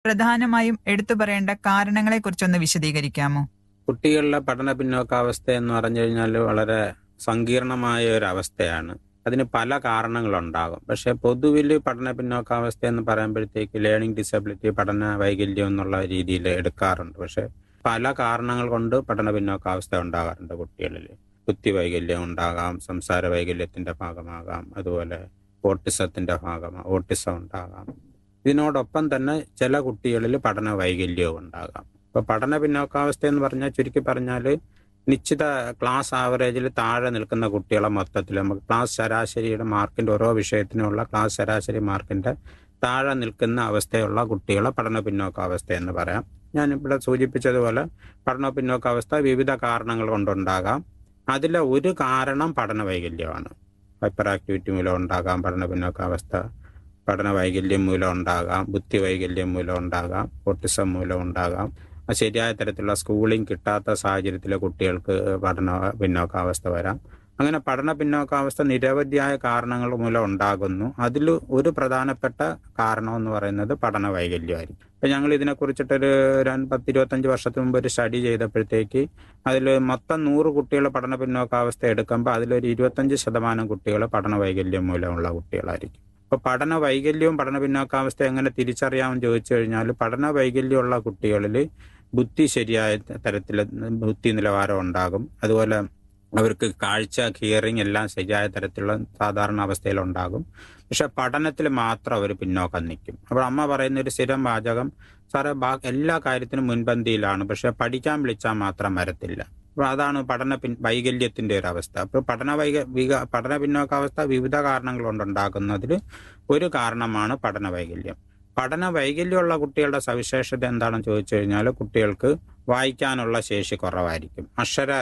പ്രധാനമായും എടുത്തു പറയേണ്ട കാരണങ്ങളെക്കുറിച്ചൊന്ന് വിശദീകരിക്കാമോ കുട്ടികളിലെ പഠന പിന്നോക്കാവസ്ഥ എന്ന് പറഞ്ഞു കഴിഞ്ഞാൽ വളരെ സങ്കീർണമായ ഒരു അവസ്ഥയാണ് അതിന് പല കാരണങ്ങളുണ്ടാകും പക്ഷെ പൊതുവിൽ പഠന പിന്നോക്കാവസ്ഥ എന്ന് പറയുമ്പോഴത്തേക്ക് ലേണിംഗ് ഡിസബിലിറ്റി പഠന വൈകല്യം എന്നുള്ള രീതിയിൽ എടുക്കാറുണ്ട് പക്ഷെ പല കാരണങ്ങൾ കൊണ്ട് പഠന പിന്നോക്കാവസ്ഥ ഉണ്ടാകാറുണ്ട് കുട്ടികളിൽ ബുദ്ധി വൈകല്യം ഉണ്ടാകാം സംസാര വൈകല്യത്തിന്റെ ഭാഗമാകാം അതുപോലെ ഓട്ടിസത്തിന്റെ ഭാഗമാ ഓട്ടിസം ഉണ്ടാകാം ഇതിനോടൊപ്പം തന്നെ ചില കുട്ടികളിൽ പഠന വൈകല്യവും ഉണ്ടാകാം ഇപ്പൊ പഠന പിന്നോക്കാവസ്ഥ എന്ന് പറഞ്ഞാൽ ചുരുക്കി പറഞ്ഞാൽ നിശ്ചിത ക്ലാസ് ആവറേജിൽ താഴെ നിൽക്കുന്ന കുട്ടികളെ മൊത്തത്തിൽ നമുക്ക് ക്ലാസ് ശരാശരിയുടെ മാർക്കിന്റെ ഓരോ വിഷയത്തിനുമുള്ള ക്ലാസ് ശരാശരി മാർക്കിന്റെ താഴെ നിൽക്കുന്ന അവസ്ഥയുള്ള കുട്ടികളെ പഠന പിന്നോക്കാവസ്ഥ എന്ന് പറയാം ഞാൻ ഇവിടെ സൂചിപ്പിച്ചതുപോലെ പഠന പിന്നോക്കാവസ്ഥ വിവിധ കാരണങ്ങൾ കൊണ്ടുണ്ടാകാം അതിലെ ഒരു കാരണം പഠന വൈകല്യമാണ് ഹൈപ്പർ ആക്ടിവിറ്റി മൂലം ഉണ്ടാകാം പഠന പിന്നോക്കാവസ്ഥ പഠന വൈകല്യം മൂലം ഉണ്ടാകാം ബുദ്ധി വൈകല്യം മൂലം ഉണ്ടാകാം ഓട്ടിസം മൂലം ഉണ്ടാകാം ആ ശരിയായ തരത്തിലുള്ള സ്കൂളിംഗ് കിട്ടാത്ത സാഹചര്യത്തിലെ കുട്ടികൾക്ക് പഠന പിന്നോക്കാവസ്ഥ വരാം അങ്ങനെ പഠന പിന്നോക്കാവസ്ഥ നിരവധിയായ കാരണങ്ങൾ മൂലം ഉണ്ടാകുന്നു അതിൽ ഒരു പ്രധാനപ്പെട്ട കാരണം എന്ന് പറയുന്നത് പഠന വൈകല്യമായിരിക്കും ഇപ്പൊ ഞങ്ങൾ ഇതിനെ കുറിച്ചിട്ടൊരു രണ്ട് പത്ത് ഇരുപത്തഞ്ച് വർഷത്തിന് മുമ്പ് ഒരു സ്റ്റഡി ചെയ്തപ്പോഴത്തേക്ക് അതിൽ മൊത്തം നൂറ് കുട്ടികളെ പഠന പിന്നോക്കാവസ്ഥ എടുക്കുമ്പോൾ അതിലൊരു ഇരുപത്തഞ്ച് ശതമാനം കുട്ടികൾ പഠന വൈകല്യം മൂലമുള്ള കുട്ടികളായിരിക്കും അപ്പൊ പഠന വൈകല്യവും പഠന പിന്നോക്കാവസ്ഥ എങ്ങനെ തിരിച്ചറിയാമെന്ന് ചോദിച്ചു കഴിഞ്ഞാൽ പഠന വൈകല്യമുള്ള കുട്ടികളിൽ ബുദ്ധി ശരിയായ തരത്തിൽ ബുദ്ധി നിലവാരം ഉണ്ടാകും അതുപോലെ അവർക്ക് കാഴ്ച ഹിയറിംഗ് എല്ലാം ശരിയായ തരത്തിലുള്ള സാധാരണ അവസ്ഥയിൽ ഉണ്ടാകും പക്ഷെ പഠനത്തിൽ മാത്രം അവർ പിന്നോക്കം നിൽക്കും അപ്പോൾ അമ്മ പറയുന്ന ഒരു സ്ഥിരം വാചകം സാറേ ബാ എല്ലാ കാര്യത്തിനും മുൻപന്തിയിലാണ് പക്ഷെ പഠിക്കാൻ വിളിച്ചാൽ മാത്രം വരത്തില്ല അപ്പൊ അതാണ് പഠന പിൻ വൈകല്യത്തിന്റെ ഒരു അവസ്ഥ അപ്പൊ പഠന വൈക വിക പഠന പിന്നോക്കാവസ്ഥ വിവിധ കാരണങ്ങൾ കൊണ്ടുണ്ടാകുന്നതിൽ ഒരു കാരണമാണ് പഠന വൈകല്യം പഠന വൈകല്യമുള്ള കുട്ടികളുടെ സവിശേഷത എന്താണെന്ന് ചോദിച്ചു കഴിഞ്ഞാൽ കുട്ടികൾക്ക് വായിക്കാനുള്ള ശേഷി കുറവായിരിക്കും അക്ഷര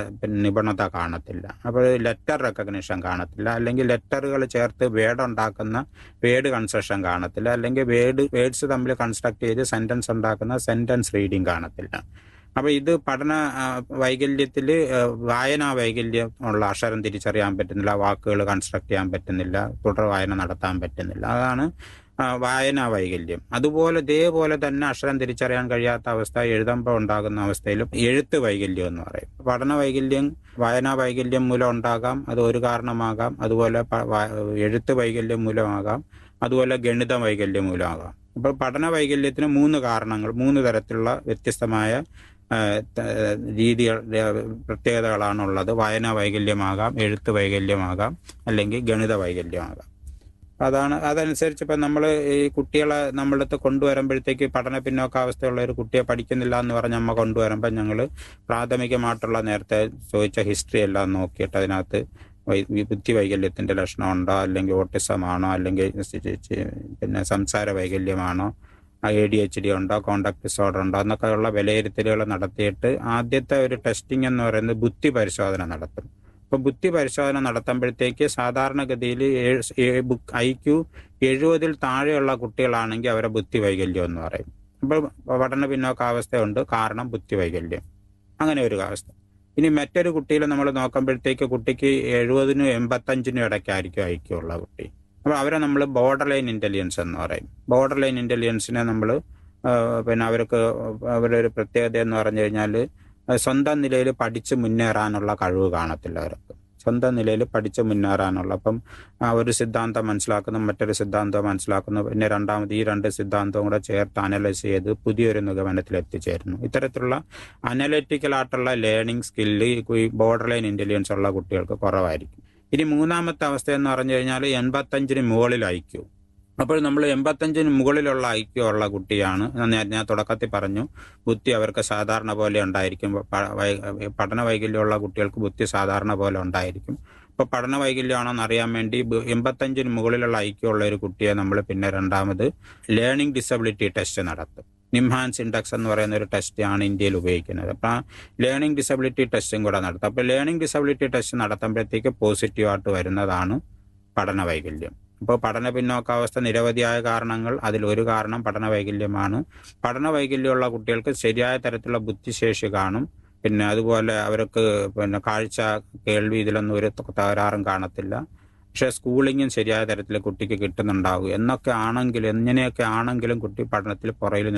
നിപുണത കാണത്തില്ല അപ്പോൾ ലെറ്റർ റെക്കഗ്നിഷൻ കാണത്തില്ല അല്ലെങ്കിൽ ലെറ്ററുകൾ ചേർത്ത് വേർഡ് ഉണ്ടാക്കുന്ന വേർഡ് കൺസ്ട്രക്ഷൻ കാണത്തില്ല അല്ലെങ്കിൽ വേർഡ് വേർഡ്സ് തമ്മിൽ കൺസ്ട്രക്ട് ചെയ്ത് സെന്റൻസ് ഉണ്ടാക്കുന്ന സെന്റൻസ് റീഡിങ് കാണത്തില്ല അപ്പൊ ഇത് പഠന വൈകല്യത്തിൽ വായനാ വൈകല്യം ഉള്ള അക്ഷരം തിരിച്ചറിയാൻ പറ്റുന്നില്ല വാക്കുകൾ കൺസ്ട്രക്ട് ചെയ്യാൻ പറ്റുന്നില്ല തുടർ വായന നടത്താൻ പറ്റുന്നില്ല അതാണ് വായനാ വൈകല്യം അതുപോലെ ഇതേപോലെ തന്നെ അക്ഷരം തിരിച്ചറിയാൻ കഴിയാത്ത അവസ്ഥ എഴുതുമ്പോൾ ഉണ്ടാകുന്ന അവസ്ഥയിലും എഴുത്ത് വൈകല്യം എന്ന് പറയും പഠന വൈകല്യം വായനാ വൈകല്യം മൂലം ഉണ്ടാകാം അത് ഒരു കാരണമാകാം അതുപോലെ എഴുത്ത് വൈകല്യം മൂലമാകാം അതുപോലെ ഗണിത വൈകല്യം മൂലമാകാം അപ്പോൾ പഠന വൈകല്യത്തിന് മൂന്ന് കാരണങ്ങൾ മൂന്ന് തരത്തിലുള്ള വ്യത്യസ്തമായ രീതികൾ പ്രത്യേകതകളാണുള്ളത് വായനാ വൈകല്യമാകാം എഴുത്ത് വൈകല്യമാകാം അല്ലെങ്കിൽ ഗണിത വൈകല്യമാകാം അതാണ് അതനുസരിച്ച് ഇപ്പം നമ്മൾ ഈ കുട്ടികളെ നമ്മളടുത്ത് കൊണ്ടുവരുമ്പോഴത്തേക്ക് പഠന പിന്നോക്കാവസ്ഥയുള്ള ഒരു കുട്ടിയെ പഠിക്കുന്നില്ല എന്ന് പറഞ്ഞ് അമ്മ കൊണ്ടുവരുമ്പോൾ ഞങ്ങൾ പ്രാഥമികമായിട്ടുള്ള നേരത്തെ ചോദിച്ച ഹിസ്റ്ററി എല്ലാം നോക്കിയിട്ട് അതിനകത്ത് ബുദ്ധി വൈകല്യത്തിന്റെ ലക്ഷണമുണ്ടോ അല്ലെങ്കിൽ ഓട്ടിസമാണോ അല്ലെങ്കിൽ പിന്നെ സംസാര വൈകല്യമാണോ എ ഡി എച്ച് ഡി ഉണ്ടോ കോണ്ടാക്ട് ഡിസോർഡർ ഉണ്ടോ എന്നൊക്കെയുള്ള വിലയിരുത്തലുകൾ നടത്തിയിട്ട് ആദ്യത്തെ ഒരു ടെസ്റ്റിംഗ് എന്ന് പറയുന്നത് ബുദ്ധി പരിശോധന നടത്തും അപ്പൊ ബുദ്ധി പരിശോധന നടത്തുമ്പോഴത്തേക്ക് സാധാരണഗതിയിൽ ഐ ക്യു എഴുപതിൽ താഴെയുള്ള കുട്ടികളാണെങ്കിൽ അവരെ ബുദ്ധി വൈകല്യം എന്ന് പറയും അപ്പോൾ പഠന പിന്നോക്കാവസ്ഥയുണ്ട് കാരണം ബുദ്ധി വൈകല്യം അങ്ങനെ ഒരു അവസ്ഥ ഇനി മറ്റൊരു കുട്ടിയിൽ നമ്മൾ നോക്കുമ്പോഴത്തേക്ക് കുട്ടിക്ക് എഴുപതിനും എൺപത്തഞ്ചിനും ഇടയ്ക്കായിരിക്കും ഐ ക്യു ഉള്ള കുട്ടി അപ്പോൾ അവരെ നമ്മൾ ബോർഡർ ലൈൻ ഇന്റലിജൻസ് എന്ന് പറയും ബോർഡർ ലൈൻ ഇന്റലിജൻസിനെ നമ്മൾ പിന്നെ അവർക്ക് അവരുടെ ഒരു പ്രത്യേകത എന്ന് പറഞ്ഞു കഴിഞ്ഞാൽ സ്വന്തം നിലയിൽ പഠിച്ച് മുന്നേറാനുള്ള കഴിവ് കാണത്തില്ല അവർക്ക് സ്വന്തം നിലയിൽ പഠിച്ച് മുന്നേറാനുള്ള അപ്പം ഒരു സിദ്ധാന്തം മനസ്സിലാക്കുന്നു മറ്റൊരു സിദ്ധാന്തം മനസ്സിലാക്കുന്നു പിന്നെ രണ്ടാമത് ഈ രണ്ട് സിദ്ധാന്തവും കൂടെ ചേർത്ത് അനലൈസ് ചെയ്ത് പുതിയൊരു നിഗമനത്തിൽ എത്തിച്ചേരുന്നു ഇത്തരത്തിലുള്ള അനലിറ്റിക്കൽ ആയിട്ടുള്ള ലേണിംഗ് സ്കില്ല് ഈ ബോർഡർ ലൈൻ ഇന്റലിജൻസ് ഉള്ള കുട്ടികൾക്ക് കുറവായിരിക്കും ഇനി മൂന്നാമത്തെ അവസ്ഥ എന്ന് പറഞ്ഞു കഴിഞ്ഞാൽ എൺപത്തഞ്ചിന് മുകളിൽ അയക്കൂ അപ്പോൾ നമ്മൾ എൺപത്തഞ്ചിന് മുകളിലുള്ള ഐക്യമുള്ള കുട്ടിയാണ് ഞാൻ തുടക്കത്തിൽ പറഞ്ഞു ബുദ്ധി അവർക്ക് സാധാരണ പോലെ ഉണ്ടായിരിക്കും പഠന വൈകല്യമുള്ള കുട്ടികൾക്ക് ബുദ്ധി സാധാരണ പോലെ ഉണ്ടായിരിക്കും അപ്പോൾ പഠന വൈകല്യമാണോ എന്ന് അറിയാൻ വേണ്ടി എൺപത്തഞ്ചിന് മുകളിലുള്ള ഐക്യമുള്ള ഒരു കുട്ടിയെ നമ്മൾ പിന്നെ രണ്ടാമത് ലേണിംഗ് ഡിസബിലിറ്റി ടെസ്റ്റ് നടത്തും നിംഹാൻസ് ഇൻഡെക്സ് എന്ന് പറയുന്ന ഒരു ടെസ്റ്റ് ആണ് ഇന്ത്യയിൽ ഉപയോഗിക്കുന്നത് അപ്പം ലേണിംഗ് ഡിസബിലിറ്റി ടെസ്റ്റും കൂടെ നടത്തും അപ്പോൾ ലേണിംഗ് ഡിസബിലിറ്റി ടെസ്റ്റ് നടത്തുമ്പോഴത്തേക്ക് പോസിറ്റീവായിട്ട് വരുന്നതാണ് പഠന വൈകല്യം ഇപ്പോൾ പഠന പിന്നോക്കാവസ്ഥ നിരവധിയായ കാരണങ്ങൾ അതിലൊരു കാരണം പഠന വൈകല്യമാണ് പഠന വൈകല്യമുള്ള കുട്ടികൾക്ക് ശരിയായ തരത്തിലുള്ള ബുദ്ധിശേഷി കാണും പിന്നെ അതുപോലെ അവർക്ക് പിന്നെ കാഴ്ച കേൾവി ഇതിലൊന്നും ഒരു തകരാറും കാണത്തില്ല പക്ഷെ സ്കൂളിങ്ങും ശരിയായ തരത്തിൽ കുട്ടിക്ക് കിട്ടുന്നുണ്ടാവും എന്നൊക്കെ ആണെങ്കിലും എങ്ങനെയൊക്കെ ആണെങ്കിലും കുട്ടി പഠനത്തിൽ പുറയിൽ